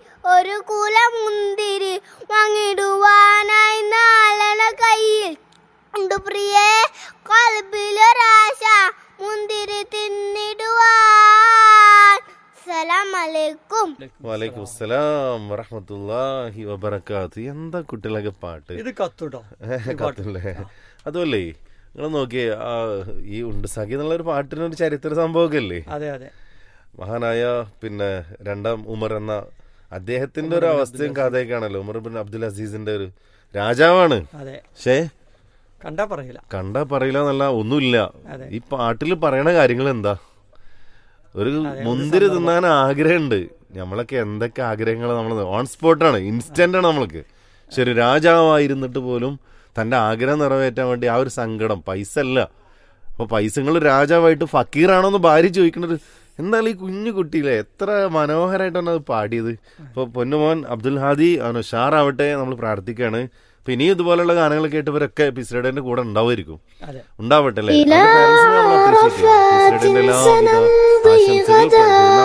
ഒരു കുല മുന്തിരി വാങ്ങിടുവാനായി നാളണ കയ്യിൽ ഉണ്ട് പ്രിയേ കൽബിലൊരാശ മുന്തിരി തിന്നിടുവാൻ സലാം അലൈക്കും വലൈക്കും അസ്സലാം വറഹമത്തുല്ലാഹി വബർക്കാത്ത് എന്താ കുട്ടികളൊക്കെ പാട്ട് ഇത് കത്തുട്ടോ കത്തല്ലേ അതുമല്ലേ നിങ്ങൾ നോക്കിയേ ആ ഈ ഉണ്ട് സഖി എന്നുള്ള ഒരു പാട്ടിനൊരു ചരിത്ര സംഭവമൊക്കെ അല്ലേ അതെ അതെ മഹാനായ പിന്നെ രണ്ടാം ഉമർ എന്ന അദ്ദേഹത്തിന്റെ ഒരു അവസ്ഥയും കഥയൊക്കെയാണല്ലോ ഉമർ ബിൻ അബ്ദുൽ അസീസിന്റെ ഒരു രാജാവാണ് അതെ പക്ഷേ കണ്ടാ പറയില്ല കണ്ടാ പറയില്ല എന്നല്ല ഒന്നുമില്ല അതെ. ഈ പാട്ടിൽ പറയണ കാര്യങ്ങൾ എന്താ ഒരു മുന്തിരി തിന്നാൻ ആഗ്രഹമുണ്ട് നമ്മളൊക്കെ എന്തൊക്കെ ആഗ്രഹങ്ങൾ നമ്മൾ ഓൺ സ്പോട്ടാണ് ഇൻസ്റ്റന്റ് ആണ് നമ്മൾക്ക് ശരി രാജാവായിരുന്നിട്ട് പോലും തന്റെ ആഗ്രഹം നിറവേറ്റാൻ വേണ്ടി ആ ഒരു സങ്കടം പൈസ അല്ല അപ്പൊ പൈസകൾ രാജാവായിട്ട് ഫക്കീറാണോ എന്ന് ഭാര്യ ചോദിക്കുന്നത് എന്തായാലും ഈ കുഞ്ഞു കുട്ടിയിലെ എത്ര മനോഹരമായിട്ടാണ് അത് പാടിയത് ഇപ്പൊ പൊന്നുമോൻ അബ്ദുൽ ഹാദി അവന് ഉഷാറാവട്ടെ നമ്മൾ പ്രാർത്ഥിക്കുകയാണ് അപ്പൊ ഇനിയും ഇതുപോലുള്ള ഗാനങ്ങൾ കേട്ടവരൊക്കെ പിസ്രേഡന്റെ കൂടെ ഉണ്ടാവുമായിരിക്കും അതെ ഉണ്ടാവട്ടെ അല്ലേ അവരുടെ parents നെ നമ്മൾ appreciate ചെയ്യണം. പിസ്രേഡിന്റെ എല്ലാവിധ ആശംസകൾ